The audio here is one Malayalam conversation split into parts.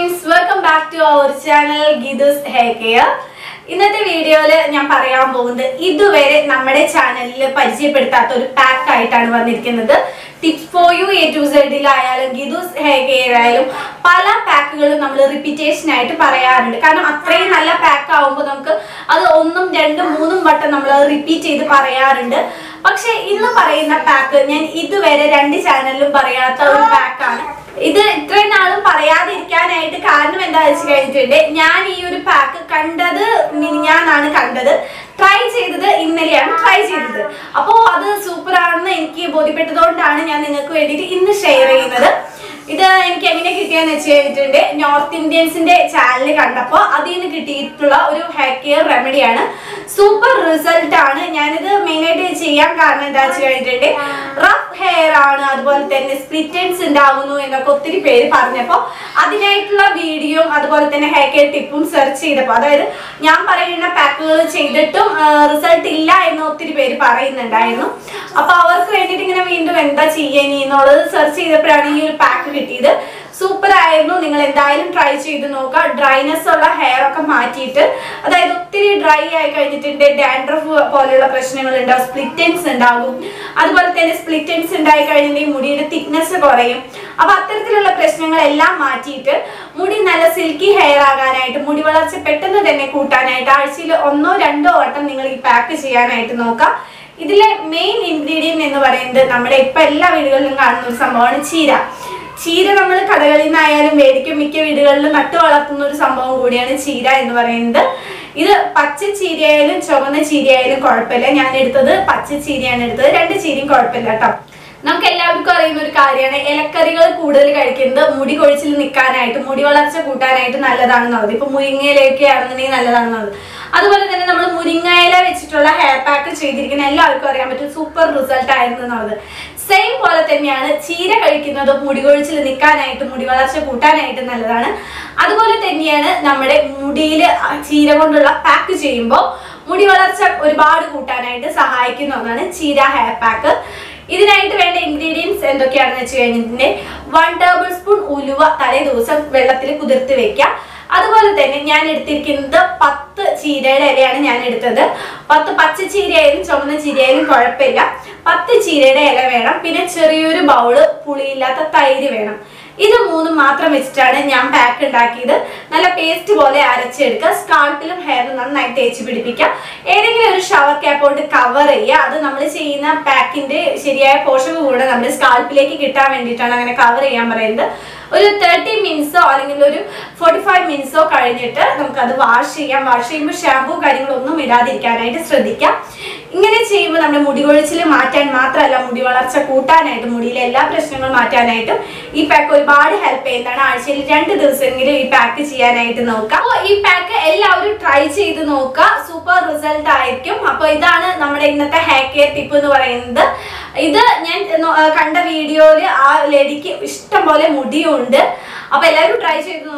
Friends welcome back to our channel Geethus hair care ഇന്നത്തെ വീഡിയോയില് ഞാൻ പറയാൻ പോകുന്നത് ഇതുവരെ നമ്മുടെ ചാനലിൽ പരിചയപ്പെടുത്താത്ത ഒരു പാക്ക് ആയിട്ടാണ് വന്നിരിക്കുന്നത് tips for you A to സെഡിലായാലും ഗീതൂസ് ഹെയർ കെയർ ആയാലും പല പാക്കുകളും നമ്മൾ റിപ്പീറ്റേഷൻ ആയിട്ട് പറയാറുണ്ട് കാരണം അത്രയും നല്ല പാക്ക് ആവുമ്പോൾ നമുക്ക് അത് ഒന്നും രണ്ടും മൂന്നും വട്ടം നമ്മൾ റിപ്പീറ്റ് ചെയ്ത് പറയാറുണ്ട് പക്ഷെ ഇന്ന് പറയുന്ന പാക്ക് ഞാൻ ഇതുവരെ രണ്ട് ചാനലിലും പറയാത്ത ഒരു പാക്കാണ് ഇത് ഇത്രയും നാളും പറയാതിരിക്കാനായിട്ട് കാരണം എന്താ വെച്ച് കഴിഞ്ഞിട്ടുണ്ട് ഞാൻ ഈ ഒരു പാക്ക് കണ്ടത് മിനിഞ്ഞാന്നാണ് കണ്ടത് ട്രൈ ചെയ്തത് ഇന്നലെയാണ് ട്രൈ ചെയ്തത് അപ്പോൾ അത് സൂപ്പർ ആണെന്ന് എനിക്ക് ബോധ്യപ്പെട്ടതുകൊണ്ടാണ് ഞാൻ നിങ്ങൾക്ക് വേണ്ടിയിട്ട് ഇന്ന് ഷെയർ ചെയ്യുന്നത് ഇത് എനിക്ക് എങ്ങനെ കിട്ടിയെന്ന് വെച്ച് കഴിഞ്ഞിട്ടുണ്ട് നോർത്ത് ഇന്ത്യൻസിന്റെ ചാനൽ കണ്ടപ്പോൾ അതിൽ നിന്ന് കിട്ടിയിട്ടുള്ള ഒരു ഹെയർ കെയർ റെമഡിയാണ് സൂപ്പർ റിസൾട്ട് ആണ് ഞാനിത് മെയിനായിട്ട് ചെയ്യാൻ കാരണം എന്താ വെച്ച് കഴിഞ്ഞിട്ടുണ്ട് റഫ് ഹെയർ ആണ് അതുപോലെ തന്നെ സ്പ്ലിറ്റൻസ് ഉണ്ടാവുന്നു എന്നൊക്കെ ഒത്തിരി പേര് പറഞ്ഞപ്പോൾ അതിനായിട്ടുള്ള വീഡിയോ അതുപോലെ തന്നെ ഹെയർ കെയർ ടിപ്പും സെർച്ച് ചെയ്തപ്പോൾ അതായത് ഞാൻ പറയുന്ന പാക്കുകൾ ചെയ്തിട്ടും റിസൾട്ട് ഇല്ല എന്ന് ഒത്തിരി പേര് പറയുന്നുണ്ടായിരുന്നു അപ്പൊ അവർക്ക് വേണ്ടിയിട്ട് ഇങ്ങനെ വീണ്ടും എന്താ ചെയ്യാനി എന്നുള്ളത് സെർച്ച് ചെയ്തപ്പോഴാണ് ഈ ഒരു പാക്ക് കിട്ടിയത് സൂപ്പർ ആയിരുന്നു നിങ്ങൾ എന്തായാലും ട്രൈ ചെയ്ത് നോക്കുക ഡ്രൈനെസ് ഉള്ള ഹെയർ ഒക്കെ മാറ്റിയിട്ട് അതായത് ഒത്തിരി ഡ്രൈ ആയി കഴിഞ്ഞിട്ടുണ്ട് ഡാൻഡ്രഫ് പോലെയുള്ള പ്രശ്നങ്ങൾ ഉണ്ടാവും സ്പ്ലിറ്റൻസ് ഉണ്ടാകും അതുപോലെ തന്നെ സ്പ്ലിറ്റൻസ് ഉണ്ടായി കഴിഞ്ഞിട്ടുണ്ടെങ്കിൽ മുടിയുടെ തിക്നെസ് കുറയും അപ്പൊ അത്തരത്തിലുള്ള പ്രശ്നങ്ങളെല്ലാം മാറ്റിയിട്ട് മുടി നല്ല സിൽക്കി ഹെയർ ആകാനായിട്ട് മുടി വളർച്ച പെട്ടെന്ന് തന്നെ കൂട്ടാനായിട്ട് ആഴ്ചയിൽ ഒന്നോ രണ്ടോ വട്ടം നിങ്ങൾ ഈ പാക്ക് ചെയ്യാനായിട്ട് നോക്കാം ഇതിലെ മെയിൻ ഇൻഗ്രീഡിയന്റ് എന്ന് പറയുന്നത് നമ്മുടെ ഇപ്പൊ എല്ലാ വീടുകളിലും കാണുന്ന ഒരു സംഭവമാണ് ചീര ചീര നമ്മൾ കടകളിൽ നിന്നായാലും മേടിക്കും മിക്ക വീടുകളിലും നട്ടു വളർത്തുന്ന ഒരു സംഭവം കൂടിയാണ് ചീര എന്ന് പറയുന്നത് ഇത് പച്ച ചീരയായാലും ചുവന്ന ചീരയായാലും കുഴപ്പമില്ല ഞാൻ എടുത്തത് പച്ച ചീരയാണ് എടുത്തത് രണ്ട് ചീരയും കുഴപ്പമില്ല കേട്ടോ നമുക്ക് എല്ലാവർക്കും അറിയുന്ന ഒരു കാര്യമാണ് ഇലക്കറികൾ കൂടുതൽ കഴിക്കുന്നത് മുടി കൊഴിച്ചിൽ നിൽക്കാനായിട്ട് മുടി വളർച്ച കൂട്ടാനായിട്ട് നല്ലതാണെന്നുള്ളത് ഇപ്പൊ മുരിങ്ങയിലൊക്കെ ആണെന്നുണ്ടെങ്കിൽ നല്ലതാണെന്നുള്ളത് അതുപോലെ തന്നെ നമ്മൾ മുരിങ്ങയില വെച്ചിട്ടുള്ള ഹെയർ പാക്ക് ചെയ്തിരിക്കുന്ന എല്ലാവർക്കും അറിയാൻ പറ്റും സൂപ്പർ റിസൾട്ട് ആയിരുന്നു എന്നുള്ളത് സെയിം പോലെ തന്നെയാണ് ചീര കഴിക്കുന്നത് മുടി കൊഴിച്ചിൽ നിൽക്കാനായിട്ട് മുടി വളർച്ച കൂട്ടാനായിട്ട് നല്ലതാണ് അതുപോലെ തന്നെയാണ് നമ്മുടെ മുടിയിൽ ചീര കൊണ്ടുള്ള പാക്ക് ചെയ്യുമ്പോൾ മുടി വളർച്ച ഒരുപാട് കൂട്ടാനായിട്ട് സഹായിക്കുന്ന ഒന്നാണ് ചീര ഹെയർ പാക്ക് ഇതിനായിട്ട് വേണ്ട ഇൻഗ്രീഡിയൻസ് എന്തൊക്കെയാണെന്ന് വെച്ച് കഴിഞ്ഞിട്ടുണ്ടെങ്കിൽ വൺ ടേബിൾ സ്പൂൺ ഉലുവ തലേ ദിവസം വെള്ളത്തിൽ കുതിർത്ത് വെക്കാം അതുപോലെ തന്നെ ഞാൻ എടുത്തിരിക്കുന്നത് പത്ത് ചീരയുടെ ഇലയാണ് ഞാൻ എടുത്തത് പത്ത് പച്ച ചീരയായാലും ചുമന്ന ചീരയായാലും കുഴപ്പമില്ല പത്ത് ചീരയുടെ ഇല വേണം പിന്നെ ചെറിയൊരു ബൗള് പുളിയില്ലാത്ത തൈര് വേണം ഇത് മൂന്നും മാത്രം വെച്ചിട്ടാണ് ഞാൻ പാക്ക് ഉണ്ടാക്കിയത് നല്ല പേസ്റ്റ് പോലെ അരച്ചെടുക്കുക സ്കാൾപ്പിലും ഹെയറും നന്നായി തേച്ച് പിടിപ്പിക്കുക ഏതെങ്കിലും ഒരു ഷവർ ക്യാപ്പ് കൊണ്ട് കവർ ചെയ്യുക അത് നമ്മൾ ചെയ്യുന്ന പാക്കിന്റെ ശരിയായ പോഷക കൂടെ നമ്മുടെ സ്കാൾപ്പിലേക്ക് കിട്ടാൻ വേണ്ടിയിട്ടാണ് അങ്ങനെ കവർ ചെയ്യാൻ പറയുന്നത് ഒരു തേർട്ടി മിനിറ്റ്സോ അല്ലെങ്കിൽ ഒരു ഫോർട്ടി ഫൈവ് മിനിറ്റ്സോ കഴിഞ്ഞിട്ട് നമുക്ക് അത് വാഷ് ചെയ്യാം വാഷ് ചെയ്യുമ്പോൾ ഷാമ്പൂ കാര്യങ്ങളൊന്നും ഇടാതിരിക്കാനായിട്ട് ശ്രദ്ധിക്കാം ഇങ്ങനെ ചെയ്യുമ്പോൾ നമ്മുടെ മുടി കൊഴിച്ചിൽ മാറ്റാൻ മാത്രമല്ല മുടി വളർച്ച കൂട്ടാനായിട്ടും മുടിയിലെ എല്ലാ പ്രശ്നങ്ങളും മാറ്റാനായിട്ടും ഈ പാക്ക് ഒരുപാട് ഹെൽപ്പ് ചെയ്യുന്നതാണ് ആഴ്ചയിൽ രണ്ട് ദിവസമെങ്കിലും ഈ പാക്ക് ചെയ്യാനായിട്ട് നോക്കാം അപ്പോൾ ഈ പാക്ക് എല്ലാവരും ട്രൈ ചെയ്ത് നോക്കുക സൂപ്പർ റിസൾട്ട് ആയിരിക്കും അപ്പോൾ ഇതാണ് നമ്മുടെ ഇന്നത്തെ ഹെയർ കെയർ ടിപ്പ് എന്ന് പറയുന്നത് ഇത് ഞാൻ നോ- കണ്ട വീഡിയോയില് ആ ലേഡിക്ക് ഇഷ്ടം പോലെ മുടിയുണ്ട് അപ്പൊ എല്ലാവരും ട്രൈ ചെയ്ത്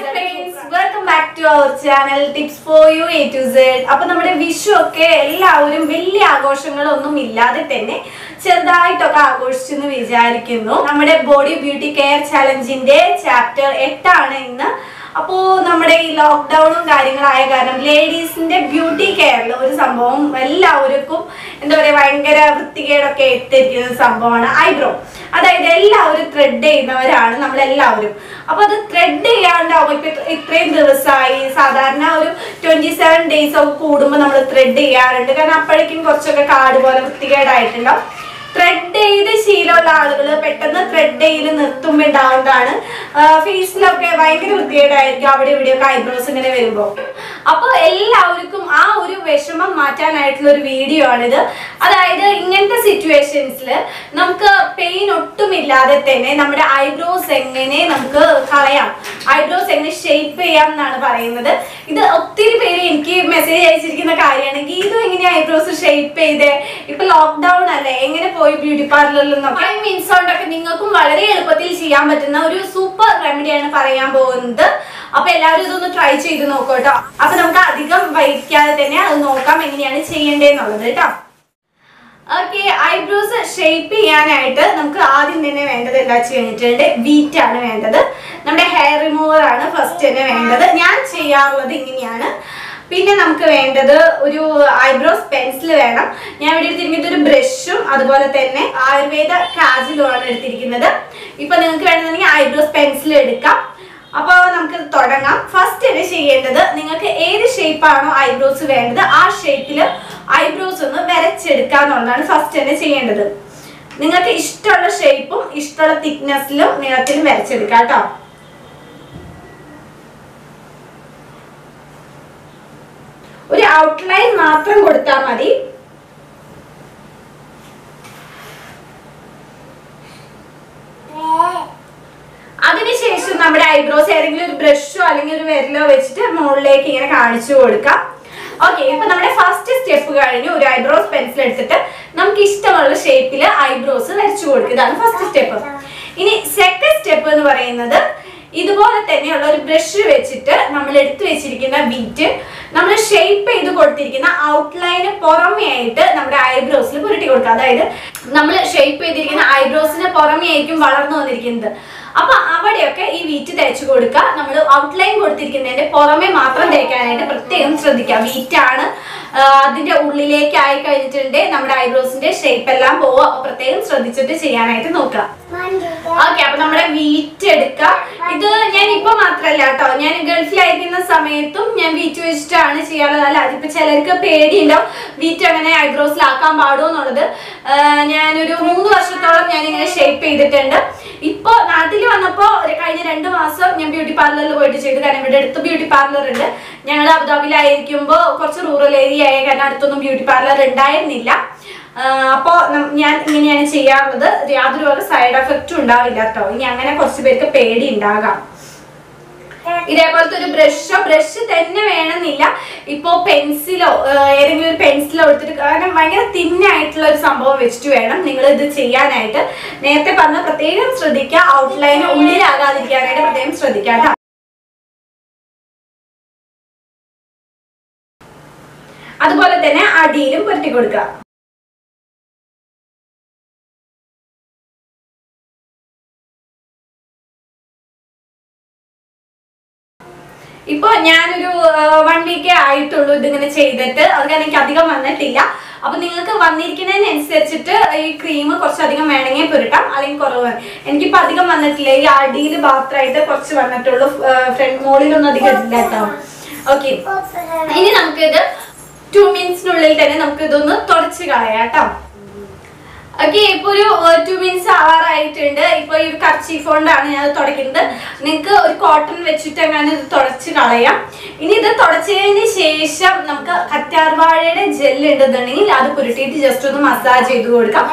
welcome back to our channel tips for you A to Z അപ്പൊ നമ്മുടെ വിഷു ഒക്കെ എല്ലാവരും വലിയ ആഘോഷങ്ങളൊന്നും ഇല്ലാതെ തന്നെ ചെറുതായിട്ടൊക്കെ ആഘോഷിച്ചെന്ന് വിചാരിക്കുന്നു നമ്മുടെ ബോഡി ബ്യൂട്ടി കെയർ ചലഞ്ചിന്റെ ചാപ്റ്റർ എട്ടാണ് ഇന്ന് അപ്പോ നമ്മുടെ ഈ ലോക്ക്ഡൌണും കാര്യങ്ങളായ കാരണം ലേഡീസിന്റെ ബ്യൂട്ടി കെയറിൽ ഒരു സംഭവം എല്ലാവർക്കും എന്താ പറയാ ഭയങ്കര വൃത്തികേടൊക്കെ എത്തിയിരിക്കുന്ന ഒരു സംഭവമാണ് ഐബ്രോ അതായത് എല്ലാവരും ത്രെഡ് ചെയ്യുന്നവരാണ് നമ്മളെല്ലാവരും അപ്പൊ അത് ത്രെഡ് ചെയ്യാണ്ടാവും ഇപ്പൊ ഇത്ര- ഇത്രയും ദിവസമായി സാധാരണ ഒരു ട്വന്റി സെവൻ ഡേയ്സ് ഒക്കെ കൂടുമ്പോൾ നമ്മൾ ത്രെഡ് ചെയ്യാറുണ്ട് കാരണം അപ്പോഴേക്കും കുറച്ചൊക്കെ കാട് പോലെ വൃത്തികേടായിട്ടുണ്ടാവും ത്രെഡ് ചെയ്ത് ശീലമുള്ള ആളുകൾ പെട്ടെന്ന് ത്രെഡ് ചെയ്ത് നിർത്തുമ്പോൾ ഉണ്ടാവുന്നതാണ് ഫേസിലൊക്കെ ഭയങ്കര വൃത്തികേടായിരിക്കും അവിടെ ഇവിടെയൊക്കെ ഐബ്രോസ് ഇങ്ങനെ വരുമ്പോൾ അപ്പോൾ എല്ലാവർക്കും ആ ഒരു വിഷമം മാറ്റാനായിട്ടുള്ള ഒരു വീഡിയോ ആണിത് അതായത് ഇങ്ങനത്തെ സിറ്റുവേഷൻസിൽ നമുക്ക് പെയിൻ ഒട്ടുമില്ലാതെ തന്നെ നമ്മുടെ ഐബ്രോസ് എങ്ങനെ നമുക്ക് കളയാം ഐബ്രോസ് എങ്ങനെ ഷേപ്പ് ചെയ്യാം എന്നാണ് പറയുന്നത് ഇത് ഒത്തിരി പേര് എനിക്ക് മെസ്സേജ് അയച്ചിരിക്കുന്ന കാര്യമാണ് ഗീതു എങ്ങനെ ഐബ്രോസ് ഷേപ്പ് ചെയ്തേ ഇപ്പൊ ലോക്ക്ഡൌൺ അല്ലേ എങ്ങനെ പോയി ബ്യൂട്ടി പാർലറിൽ നിന്നൊക്കെ ഫൈവ് മിനിറ്റ്സ് കൊണ്ടൊക്കെ നിങ്ങൾക്കും വളരെ എളുപ്പത്തിൽ ചെയ്യാൻ പറ്റുന്ന ഒരു സൂപ്പർ റെമഡിയാണ് പറയാൻ പോകുന്നത് അപ്പൊ എല്ലാവരും ഇതൊന്ന് ട്രൈ ചെയ്ത് നോക്കൂ കേട്ടോ അപ്പൊ നമുക്ക് അധികം വൈകിക്കാതെ തന്നെ അത് നോക്കാം എങ്ങനെയാണ് ചെയ്യേണ്ടതെന്നുള്ളത് കേട്ടോ ഓക്കെ ഐബ്രോസ് ഷേപ്പ് ചെയ്യാനായിട്ട് നമുക്ക് ആദ്യം തന്നെ വേണ്ടത് എന്താ വെച്ച് കഴിഞ്ഞിട്ടുണ്ട് വീറ്റ് ആണ് വേണ്ടത് നമ്മുടെ ഹെയർ റിമൂവർ ആണ് ഫസ്റ്റ് തന്നെ വേണ്ടത് ഞാൻ ചെയ്യാറുള്ളത് ഇങ്ങനെയാണ് പിന്നെ നമുക്ക് വേണ്ടത് ഒരു ഐബ്രോസ് പെൻസിൽ വേണം ഞാൻ ഇവിടെ എടുത്തിരിക്കുന്നത് ഒരു ബ്രഷും അതുപോലെ തന്നെ ആയുർവേദ കാജലും ആണ് എടുത്തിരിക്കുന്നത് ഇപ്പൊ നിങ്ങൾക്ക് വേണമെന്നുണ്ടെങ്കിൽ ഐബ്രോസ് പെൻസിൽ എടുക്കാം അപ്പോൾ നമുക്ക് തുടങ്ങാം ഫസ്റ്റ് തന്നെ ചെയ്യേണ്ടത് നിങ്ങൾക്ക് ഏത് ഷേപ്പാണോ ഐബ്രോസ് വേണ്ടത് ആ ഷേപ്പിൽ ഐബ്രോസ് ഒന്ന് വരച്ചെടുക്കുക എന്നുള്ളതാണ് ഫസ്റ്റ് തന്നെ ചെയ്യേണ്ടത് നിങ്ങൾക്ക് ഇഷ്ടമുള്ള ഷേപ്പും ഇഷ്ടമുള്ള തിക്നെസ്സിലും നീളത്തിലും വരച്ചെടുക്കാം കേട്ടോ ഒരു ഔട്ട്ലൈൻ മാത്രം കൊടുത്താൽ മതി അതിനുശേഷം നമ്മുടെ ഐബ്രോസ് ഏതെങ്കിലും ഒരു ബ്രഷോ അല്ലെങ്കിൽ ഒരു വിരലോ വെച്ചിട്ട് മുകളിലേക്ക് ഇങ്ങനെ കാണിച്ചു കൊടുക്കാം ഓക്കെ ഇപ്പൊ നമ്മുടെ ഫസ്റ്റ് സ്റ്റെപ്പ് കഴിഞ്ഞു ഒരു ഐബ്രോസ് പെൻസിൽ എടുത്തിട്ട് നമുക്ക് ഇഷ്ടമുള്ള ഷേപ്പിൽ ഐബ്രോസ് വരച്ചു കൊടുക്കുക ഇതാണ് ഫസ്റ്റ് സ്റ്റെപ്പ് ഇനി സെക്കൻഡ് സ്റ്റെപ്പ് എന്ന് പറയുന്നത് ഇതുപോലെ തന്നെയുള്ള ഒരു ബ്രഷ് വെച്ചിട്ട് നമ്മൾ എടുത്തു വെച്ചിരിക്കുന്ന ബീറ്റ് നമ്മൾ ഷേപ്പ് ചെയ്ത് കൊടുത്തിരിക്കുന്ന ഔട്ട്ലൈന് പുറമേ ആയിട്ട് നമ്മുടെ ഐബ്രോസിൽ പുരട്ടി കൊടുക്കുക അതായത് നമ്മൾ ഷേപ്പ് ചെയ്തിരിക്കുന്ന ഐബ്രോസിന് പുറമേ ആയിരിക്കും വളർന്നു വന്നിരിക്കുന്നത് അപ്പൊ അവിടെയൊക്കെ ഈ വീറ്റ് തേച്ച് കൊടുക്കുക നമ്മൾ ഔട്ട്ലൈൻ കൊടുത്തിരിക്കുന്നതിന്റെ പുറമെ മാത്രം തേക്കാനായിട്ട് പ്രത്യേകം ശ്രദ്ധിക്കുക വീറ്റാണ് അതിന്റെ ഉള്ളിലേക്ക് ആയി കഴിഞ്ഞിട്ടുണ്ട് നമ്മുടെ ഐബ്രോസിന്റെ ഷേപ്പ് എല്ലാം പോവുക അപ്പൊ പ്രത്യേകം ശ്രദ്ധിച്ചിട്ട് ചെയ്യാനായിട്ട് നോക്കുക ഓക്കെ അപ്പൊ നമ്മുടെ വീറ്റ് എടുക്കുക ഇത് ഞാൻ ഇപ്പൊ മാത്രല്ല കേട്ടോ ഞാൻ ഗൾഫിലായിരിക്കുന്ന സമയത്തും ഞാൻ വീറ്റ് വെച്ചിട്ടാണ് ചെയ്യാറുള്ളത് അല്ല അതിപ്പോ ചിലർക്ക് പേടിയുണ്ടാവും വീറ്റ് അങ്ങനെ ഐബ്രോസിലാക്കാൻ പാടുമോ എന്നുള്ളത് ആഹ് ഞാനൊരു മൂന്ന് വർഷത്തോളം ഞാൻ ഇങ്ങനെ ഷേപ്പ് ചെയ്തിട്ടുണ്ട് ഇപ്പൊ നാട്ടിൽ വന്നപ്പോ ഒരു കഴിഞ്ഞ രണ്ട് മാസം ഞാൻ ബ്യൂട്ടി പാർലറിൽ പോയിട്ട് ചെയ്തു കാരണം ഇവിടെ അടുത്ത് ബ്യൂട്ടി പാർലർ ഉണ്ട് ഞങ്ങൾ അബുദാബിയിലായിരിക്കുമ്പോൾ കുറച്ച് റൂറൽ ഏരിയ ആയ കാരണം അടുത്തൊന്നും ബ്യൂട്ടി പാർലർ ഉണ്ടായിരുന്നില്ല ആഹ് അപ്പോ നം- ഞാൻ ഇങ്ങനെയാണ് ചെയ്യാറുള്ളത് യാതൊരു വക സൈഡ് എഫക്റ്റും ഉണ്ടാവില്ല കേട്ടോ ഇനി അങ്ങനെ കുറച്ച് പേർക്ക് പേടി ഉണ്ടാകാം ഇതേപോലത്തെ ഒരു ബ്രഷോ ബ്രഷ് തന്നെ വേണമെന്നില്ല ഇപ്പോ പെൻസിലോ ഏതെങ്കിലും ഒരു പെൻസിലോ എടുത്തിട്ട് കാരണം ഭയങ്കര തിന്നായിട്ടുള്ള ഒരു സംഭവം വെച്ചിട്ട് വേണം നിങ്ങൾ ഇത് ചെയ്യാനായിട്ട് നേരത്തെ പറഞ്ഞ പ്രത്യേകം ശ്രദ്ധിക്കുക ഔട്ട്ലൈൻ ഉള്ളിലാകാതിരിക്കാനായിട്ട് പ്രത്യേകം ശ്രദ്ധിക്കുക കേട്ടോ അതുപോലെ തന്നെ അടിയിലും പുരട്ടി കൊടുക്കുക ഇപ്പൊ ഞാനൊരു വൺ വീക്കേ ആയിട്ടുള്ളൂ ഇതിങ്ങനെ ചെയ്തിട്ട് അത് കാരണം എനിക്ക് അധികം വന്നിട്ടില്ല അപ്പൊ നിങ്ങൾക്ക് വന്നിരിക്കുന്നതിനനുസരിച്ചിട്ട് ഈ ക്രീം കുറച്ചധികം വേണമെങ്കിൽ പുരട്ടാം അല്ലെങ്കിൽ കുറവ് വേണം. എനിക്കിപ്പോ അധികം വന്നിട്ടില്ല ഈ അടിയിൽ മാത്രമായിട്ട് കുറച്ച് വന്നിട്ടുള്ളൂ ഫ്രണ്ട് മോളിലൊന്നും അധികം ഇല്ല കേട്ടോ ഓക്കെ ഇനി നമുക്കിത് ടു മിനിറ്റ്സിനുള്ളിൽ തന്നെ നമുക്ക് ഇതൊന്ന് തുടച്ച് കളയാം കേട്ടോ ഓക്കെ ഇപ്പൊ ഒരു ടു മിനിറ്റ്സ് ആവാറായിട്ടുണ്ട് ഇപ്പൊ ഈ ഒരു കർച്ചീഫ് കൊണ്ടാണ് ഞാൻ ഇത് തുടയ്ക്കുന്നത് നിങ്ങൾക്ക് ഒരു കോട്ടൺ വെച്ചിട്ട് അങ്ങനെ ഇത് തുടച്ച് കളയാം ഇനി ഇത് തുടച്ചതിന് ശേഷം നമുക്ക് കറ്റാർവാഴയുടെ ജെല്ല് ഉണ്ടെന്നുണ്ടെങ്കിൽ അത് പുരട്ടിയിട്ട് ജസ്റ്റ് ഒന്ന് മസാജ് ചെയ്ത് കൊടുക്കാം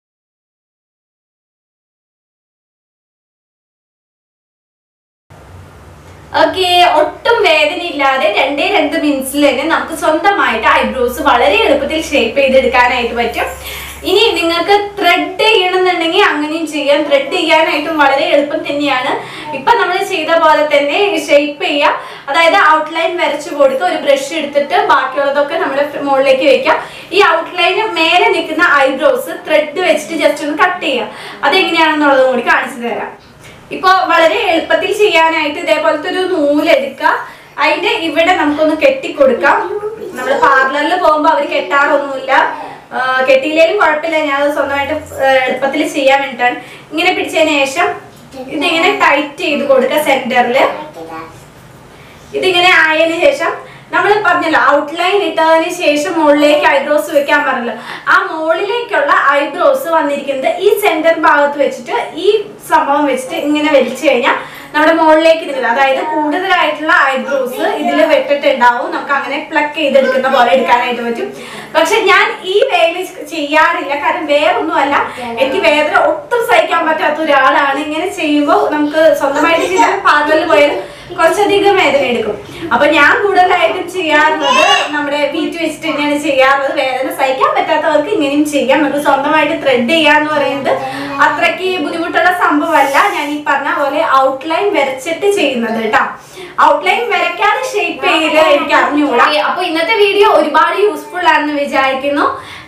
ഓക്കെ ഒട്ടും വേദനയില്ലാതെ രണ്ടേ രണ്ട് മിനിറ്റ്സിൽ തന്നെ നമുക്ക് സ്വന്തമായിട്ട് ഐബ്രോസ് വളരെ എളുപ്പത്തിൽ ഷേപ്പ് ചെയ്തെടുക്കാനായിട്ട് പറ്റും ഇനി നിങ്ങൾക്ക് ത്രെഡ് ചെയ്യണമെന്നുണ്ടെങ്കിൽ അങ്ങനെയും ചെയ്യാം ത്രെഡ് ചെയ്യാനായിട്ടും വളരെ എളുപ്പം തന്നെയാണ് ഇപ്പൊ നമ്മൾ ചെയ്ത പോലെ തന്നെ ഷേപ്പ് ചെയ്യാം അതായത് ഔട്ട്ലൈൻ വരച്ചു കൊടുക്കുക ഒരു ബ്രഷ് എടുത്തിട്ട് ബാക്കിയുള്ളതൊക്കെ നമ്മുടെ മുകളിലേക്ക് വെക്കാം ഈ ഔട്ട്ലൈന് മേലെ നിൽക്കുന്ന ഐബ്രോസ് ത്രെഡ് വെച്ചിട്ട് ജസ്റ്റ് ഒന്ന് കട്ട് ചെയ്യാം അതെങ്ങനെയാണെന്നുള്ളതും കൂടി കാണിച്ചു തരാം ഇപ്പൊ വളരെ എളുപ്പത്തിൽ ചെയ്യാനായിട്ട് ഇതേപോലത്തെ ഒരു നൂലെടുക്കുക അതിന്റെ ഇവിടെ നമുക്കൊന്ന് കെട്ടിക്കൊടുക്കാം നമ്മൾ പാർലറിൽ പോകുമ്പോൾ അവർ കെട്ടാറൊന്നുമില്ല ആ, കെട്ടിയില്ലേലും കുഴപ്പമില്ല ഞാൻ അത് സ്വന്തമായിട്ട് എളുപ്പത്തിൽ ചെയ്യാൻ വേണ്ടിയിട്ടാണ് ഇങ്ങനെ പിടിച്ചതിന് ശേഷം ഇതിങ്ങനെ ടൈറ്റ് ചെയ്ത് കൊടുക്കുക സെന്ററിൽ ഇതിങ്ങനെ ആയതിനു ശേഷം നമ്മൾ പറഞ്ഞല്ലോ ഔട്ട്ലൈൻ ഇട്ടതിന് ശേഷം മുകളിലേക്ക് ഐബ്രോസ് വെക്കാൻ പറഞ്ഞല്ലോ ആ മുകളിലേക്കുള്ള ഐബ്രോസ് വന്നിരിക്കുന്നത് ഈ സെന്റർ ഭാഗത്ത് വെച്ചിട്ട് ഈ സംഭവം വെച്ചിട്ട് ഇങ്ങനെ വലിച്ചു കഴിഞ്ഞാൽ നമ്മുടെ മുകളിലേക്ക് നിൽക്കുന്നത് അതായത് കൂടുതലായിട്ടുള്ള ഐബ്രോസ് ഇതിൽ വെട്ടിട്ടുണ്ടാവും നമുക്ക് അങ്ങനെ പ്ലക്ക് ചെയ്തെടുക്കുന്ന പോലെ എടുക്കാനായിട്ട് പറ്റും പക്ഷെ ഞാൻ ഈ വേല ചെയ്യാറില്ല കാരണം വേറൊന്നുമല്ല എനിക്ക് വേദന ഒട്ടും സഹിക്കാൻ പറ്റാത്ത ഒരാളാണ് ഇങ്ങനെ ചെയ്യുമ്പോൾ നമുക്ക് സ്വന്തമായിട്ട് ചെയ്താൽ പാർലറിൽ പോയാൽ കുറച്ചധികം വേദന എടുക്കും അപ്പൊ ഞാൻ കൂടുതലായിട്ടും ചെയ്യാറുള്ളത് നമ്മുടെ വീറ്റ് വെച്ചിട്ട് തന്നെയാണ് ചെയ്യാറുള്ളത് വേദന സഹിക്കാൻ പറ്റാത്തവർക്ക് ഇങ്ങനെയും ചെയ്യാം നമുക്ക് സ്വന്തമായിട്ട് ത്രെഡ് ചെയ്യാന്ന് പറയുന്നത് അത്രയ്ക്ക് ബുദ്ധിമുട്ടുള്ള സംഭവമല്ല ഞാൻ ഈ പറഞ്ഞ പോലെ ഔട്ട്ലൈൻ വരച്ചിട്ട് ചെയ്യുന്നത് കേട്ടോ ഔട്ട്ലൈൻ വരയ്ക്കാതെ ഷേപ്പ് ചെയ്ത് എനിക്ക് അറിഞ്ഞുകൂടാ അപ്പൊ ഇന്നത്തെ വീഡിയോ ഒരുപാട് യൂസ്ഫുൾ ആണെന്ന് വിചാരിക്കുന്നു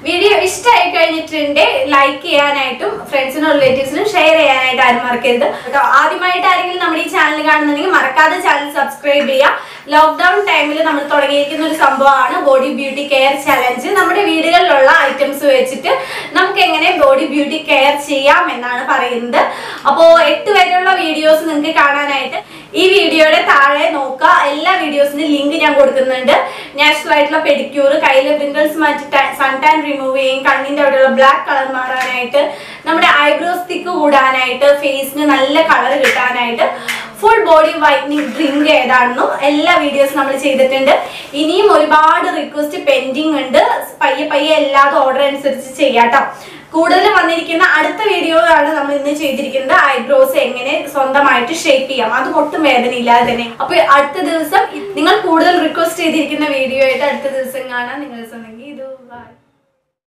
വീഡിയോ ഇഷ്ടമായി കഴിഞ്ഞിട്ടുണ്ട് ലൈക്ക് ചെയ്യാനായിട്ടും ഫ്രണ്ട്സിനും റിലേറ്റീവ്സിനും ഷെയർ ചെയ്യാനായിട്ട് ആരും മറക്കരുത് കേട്ടോ ആദ്യമായിട്ട് ആരെങ്കിലും നമ്മുടെ ഈ ചാനൽ കാണുന്നുണ്ടെങ്കിൽ മറക്കാതെ ചാനൽ സബ്സ്ക്രൈബ് ചെയ്യുക ലോക്ക്ഡൌൺ ടൈമിൽ നമ്മൾ തുടങ്ങിയിരിക്കുന്ന ഒരു സംഭവമാണ് ബോഡി ബ്യൂട്ടി കെയർ ചലഞ്ച് നമ്മുടെ വീടുകളിലുള്ള ഐറ്റംസ് വെച്ചിട്ട് നമുക്ക് എങ്ങനെ ബോഡി ബ്യൂട്ടി കെയർ ചെയ്യാം എന്നാണ് പറയുന്നത് അപ്പോൾ എട്ട് വരെയുള്ള വീഡിയോസ് നിങ്ങൾക്ക് കാണാനായിട്ട് ഈ വീഡിയോയുടെ താഴെ നോക്കുക എല്ലാ വീഡിയോസിനും ലിങ്ക് ഞാൻ കൊടുക്കുന്നുണ്ട് നാച്ചുറൽ ആയിട്ടുള്ള പെഡിക്യൂർ കയ്യിലെ പിങ്കിൾസ് മാറ്റി സൺ ടാൻ റിമൂവ് ചെയ്യും കണ്ണിന്റെ അവിടെയുള്ള ബ്ലാക്ക് കളർ മാറാനായിട്ട് നമ്മുടെ ഐബ്രോസ് തിക്ക് കൂടാനായിട്ട് ഫേസിന് നല്ല കളർ കിട്ടാനായിട്ട് ഫുൾ ബോഡി വൈറ്റനിങ് ഡ്രിങ്ക് ഏതാണെന്നും എല്ലാ വീഡിയോസും നമ്മൾ ചെയ്തിട്ടുണ്ട് ഇനിയും ഒരുപാട് റിക്വസ്റ്റ് പെൻഡിങ് ഉണ്ട് പയ്യെ പയ്യെ എല്ലാതും ഓർഡർ അനുസരിച്ച് ചെയ്യാട്ടോ കൂടുതൽ വന്നിരിക്കുന്ന അടുത്ത വീഡിയോ ആണ് നമ്മൾ ഇന്ന് ചെയ്തിരിക്കുന്നത് ഐബ്രോസ് എങ്ങനെ സ്വന്തമായിട്ട് ഷേപ്പ് ചെയ്യാം അത് ഒട്ടും വേദനയില്ലാതെ തന്നെ അപ്പൊ അടുത്ത ദിവസം നിങ്ങൾ കൂടുതൽ റിക്വസ്റ്റ് ചെയ്തിരിക്കുന്ന വീഡിയോ ആയിട്ട് അടുത്ത ദിവസം കാണാം നിങ്ങൾ ഇത് ബൈ